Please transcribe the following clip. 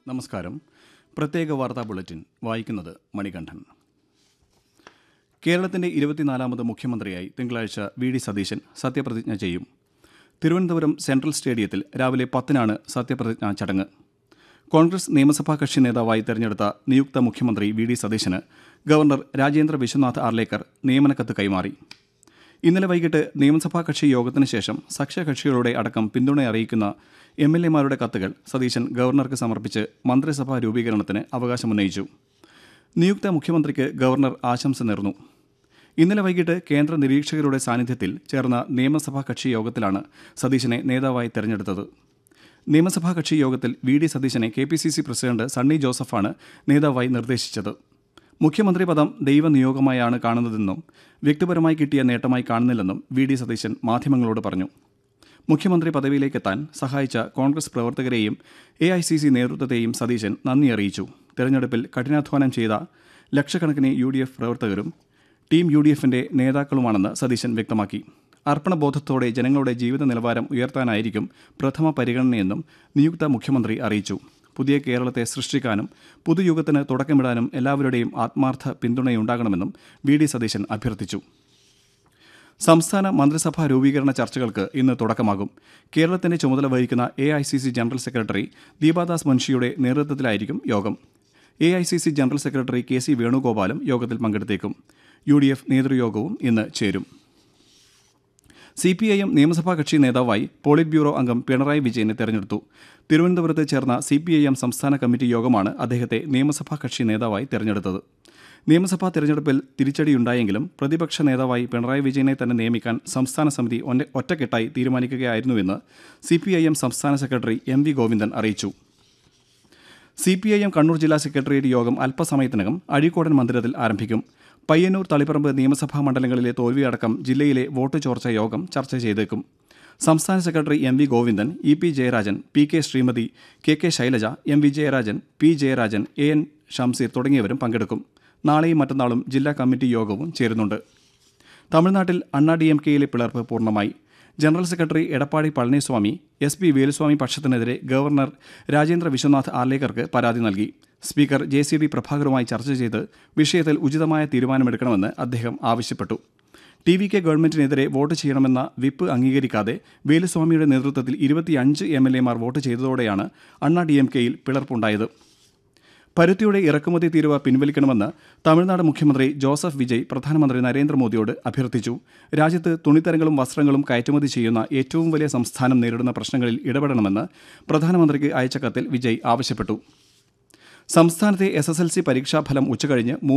നമസ്കാരം പ്രത്യേക വാർത്താ ബുള്ളറ്റിൻ വായിക്കുന്നത് മണികണ്ഠൻ കേരളത്തിന്റെ ഇരുപത്തിനാലാമത് മുഖ്യമന്ത്രിയായി തിങ്കളാഴ്ച വി ഡി സതീശൻ സത്യപ്രതിജ്ഞ ചെയ്യും തിരുവനന്തപുരം സെൻട്രൽ സ്റ്റേഡിയത്തിൽ രാവിലെ പത്തിനാണ് സത്യപ്രതിജ്ഞാ ചടങ്ങ് കോൺഗ്രസ് നിയമസഭാ കക്ഷി നേതാവായി തെരഞ്ഞെടുത്ത നിയുക്ത മുഖ്യമന്ത്രി വി ഡി സതീശന് ഗവർണർ രാജേന്ദ്ര വിശ്വനാഥ് ആർലേക്കർ നിയമനക്കത്ത് കൈമാറി ഇന്നലെ വൈകിട്ട് നിയമസഭാ കക്ഷി യോഗത്തിന് ശേഷം സഖ്യകക്ഷികളുടെ അടക്കം പിന്തുണ അറിയിക്കുന്ന എം എൽ എമാരുടെ കത്തുകൾ സതീശൻ ഗവർണർക്ക് സമർപ്പിച്ച് മന്ത്രിസഭാ രൂപീകരണത്തിന് അവകാശമുന്നയിച്ചു നിയുക്ത മുഖ്യമന്ത്രിക്ക് ഗവർണർ ആശംസ നേർന്നു ഇന്നലെ വൈകിട്ട് കേന്ദ്ര നിരീക്ഷകരുടെ സാന്നിധ്യത്തിൽ ചേർന്ന നിയമസഭാ കക്ഷി യോഗത്തിലാണ് സതീശനെ നേതാവായി തെരഞ്ഞെടുത്തത് നിയമസഭാ കക്ഷി യോഗത്തിൽ വി ഡി സതീശനെ K P C C president Sunny ജോസഫാണ് നേതാവായി നിർദ്ദേശിച്ചത് മുഖ്യമന്ത്രി പദം ദൈവനിയോഗമായാണ് കാണുന്നതെന്നും വ്യക്തിപരമായി കിട്ടിയ നേട്ടമായി കാണുന്നില്ലെന്നും വി ഡി സതീശൻ മാധ്യമങ്ങളോട് പറഞ്ഞു മുഖ്യമന്ത്രി പദവിയിലേക്കെത്താൻ സഹായിച്ച കോൺഗ്രസ് പ്രവർത്തകരെയും എ ഐ സി സി നേതൃത്വത്തെയും സതീശൻ നന്ദി അറിയിച്ചു തെരഞ്ഞെടുപ്പിൽ കഠിനാധ്വാനം ചെയ്ത ലക്ഷക്കണക്കിന് യു ഡി എഫ് പ്രവർത്തകരും ടീം യു ഡി എഫിന്റെ നേതാക്കളുമാണെന്ന് സതീശൻ വ്യക്തമാക്കി അർപ്പണബോധത്തോടെ ജനങ്ങളുടെ ജീവിത നിലവാരം ഉയർത്താനായിരിക്കും പ്രഥമ പരിഗണനയെന്നും നിയുക്ത മുഖ്യമന്ത്രി അറിയിച്ചു പുതിയ കേരളത്തെ സൃഷ്ടിക്കാനും പുതുയുഗത്തിന് തുടക്കമിടാനും എല്ലാവരുടെയും ആത്മാർത്ഥ പിന്തുണയുണ്ടാകണമെന്നും വി ഡി സതീശൻ അഭ്യർത്ഥിച്ചു സംസ്ഥാന മന്ത്രിസഭാ രൂപീകരണ ചർച്ചകൾക്ക് ഇന്ന് തുടക്കമാകും കേരളത്തിന്റെ ചുമതല വഹിക്കുന്ന A I C C general secretary Deepadas മുൻഷിയുടെ നേതൃത്വത്തിലായിരിക്കും യോഗം A I C C general secretary K C വേണുഗോപാലും യോഗത്തിൽ പങ്കെടുത്തേക്കും യു ഡി എഫ് നേതൃയോഗവും ഇന്ന് ചേരും സി പി ഐ എം നിയമസഭാ കക്ഷി നേതാവായി പോളിറ്റ് ബ്യൂറോ അംഗം പിണറായി വിജയനെ തെരഞ്ഞെടുത്തു തിരുവനന്തപുരത്ത് ചേർന്ന സി പി ഐ എം സംസ്ഥാന കമ്മിറ്റി യോഗമാണ് അദ്ദേഹത്തെ നിയമസഭാ കക്ഷി നേതാവായി തെരഞ്ഞെടുത്തത് നിയമസഭാ തെരഞ്ഞെടുപ്പിൽ തിരിച്ചടിയുണ്ടായെങ്കിലും പ്രതിപക്ഷ നേതാവായി പിണറായി വിജയനെ തന്നെ നിയമിക്കാൻ സംസ്ഥാന സമിതി ഒന്ന- ഒറ്റക്കെട്ടായി തീരുമാനിക്കുകയായിരുന്നുവെന്ന് സി പി ഐ എം സംസ്ഥാന സെക്രട്ടറി എം വി ഗോവിന്ദൻ അറിയിച്ചു C P I M Kannur ജില്ലാ സെക്രട്ടേറിയറ്റ് യോഗം അല്പസമയത്തിനകം അഴീക്കോടൻ മന്ദിരത്തിൽ ആരംഭിക്കും പയ്യന്നൂർ തളിപ്പറമ്പ് നിയമസഭാ മണ്ഡലങ്ങളിലെ തോൽവിയടക്കം ജില്ലയിലെ വോട്ട് ചോർച്ച യോഗം ചർച്ച ചെയ്തേക്കും സംസ്ഥാന secretary M V Govindan E P Jayarajan P K Sreemathi K K Shailaja M V Jayarajan P Jayarajan A N Shamseer തുടങ്ങിയവരും പങ്കെടുക്കും നാളെയും മറ്റന്നാളും ജില്ലാ കമ്മിറ്റി യോഗവും ചേരുന്നുണ്ട് തമിഴ്നാട്ടിൽ അണ്ണാ ഡി എം കെയിലെ പിളർപ്പ് പൂർണ്ണമായി general secretary Edappadi Palaniswami S P Veluswamy പക്ഷത്തിനെതിരെ ഗവർണർ രാജേന്ദ്ര വിശ്വനാഥ് ആർലേക്കർക്ക് പരാതി നൽകി സ്പീക്കർ ജെ സി ഡി പ്രഭാകറുമായി ചർച്ച ചെയ്ത് വിഷയത്തിൽ ഉചിതമായ തീരുമാനമെടുക്കണമെന്ന് അദ്ദേഹം ആവശ്യപ്പെട്ടു ടി വി കെ ഗവൺമെന്റിനെതിരെ വോട്ട് ചെയ്യണമെന്ന വിപ്പ് അംഗീകരിക്കാതെ വേലുസ്വാമിയുടെ നേതൃത്വത്തിൽ ഇരുപത്തിയഞ്ച് എം എൽ എമാർ വോട്ട് ചെയ്തതോടെയാണ് അണ്ണാ ഡി എം കെയിൽ പിളർപ്പുണ്ടായത് പരുത്തിയുടെ ഇറക്കുമതി തീരുവ പിൻവലിക്കണമെന്ന് തമിഴ്നാട് മുഖ്യമന്ത്രി ജോസഫ് വിജയ് പ്രധാനമന്ത്രി നരേന്ദ്രമോദിയോട് അഭ്യർത്ഥിച്ചു രാജ്യത്ത് തുണിത്തരങ്ങളും വസ്ത്രങ്ങളും കയറ്റുമതി ചെയ്യുന്ന ഏറ്റവും വലിയ സംസ്ഥാനം നേരിടുന്ന പ്രശ്നങ്ങളിൽ ഇടപെടണമെന്ന് പ്രധാനമന്ത്രിക്ക് അയച്ച കത്തിൽ വിജയ് ആവശ്യപ്പെട്ടു സംസ്ഥാനത്തെ എസ് എസ് എൽ സി പരീക്ഷാഫലം ഉച്ചകഴിഞ്ഞ് മൂന്ന്